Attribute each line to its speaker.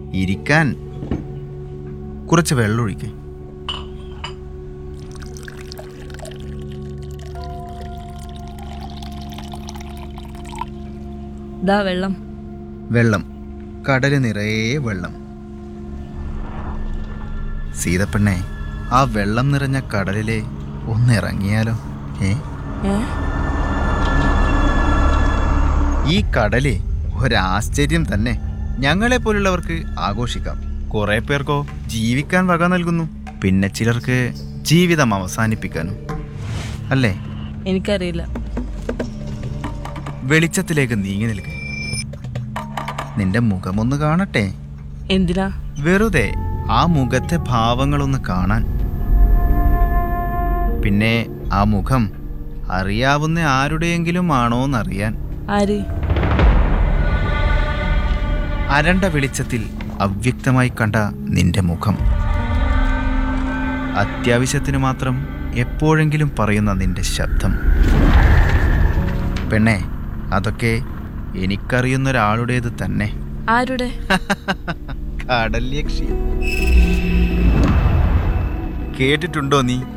Speaker 1: ഇരിക്കാൻ കുറച്ച് വെള്ളം ഒഴിക്കേ
Speaker 2: ദാ വെള്ളം
Speaker 1: വെള്ളം കടല് നിറയെ വെള്ളം സീതപ്പെണ്ണെ ആ വെള്ളം നിറഞ്ഞ കടലിലെ ഒന്ന് ഇറങ്ങിയാലോ ഏ
Speaker 2: ഏ
Speaker 1: ഈ കടലേ ഒരാശ്ചര്യം തന്നെ ഞങ്ങളെ പോലുള്ളവർക്ക് ആഘോഷിക്കാം കുറെ പേർക്കോ ജീവിക്കാൻ വക നൽകുന്നു പിന്നെ ചിലർക്ക് ജീവിതം അവസാനിപ്പിക്കാനും അല്ലേ
Speaker 2: എനിക്കറിയില്ല
Speaker 1: വെളിച്ചത്തിലേക്ക് നീങ്ങി നിൽക്ക് നിന്റെ മുഖമൊന്ന് കാണട്ടെ
Speaker 2: എന്തിനാ
Speaker 1: വെറുതെ ആ മുഖത്തെ ഭാവങ്ങളൊന്ന് കാണാൻ പിന്നെ ആ മുഖം അറിയാവുന്ന ആരുടെയെങ്കിലും ആണോന്നറിയാൻ
Speaker 2: ആര്
Speaker 1: അരണ്ട വെളിച്ചത്തിൽ അവ്യക്തമായി കണ്ട നിന്റെ മുഖം അത്യാവശ്യത്തിന് മാത്രം എപ്പോഴെങ്കിലും പറയുന്ന നിന്റെ ശബ്ദം പെണ്ണെ അതൊക്കെ എനിക്കറിയുന്ന ഒരാളുടേത് തന്നെ
Speaker 2: ആരുടെ
Speaker 1: കടൽ യക്ഷി കേട്ടിട്ടുണ്ടോ നീ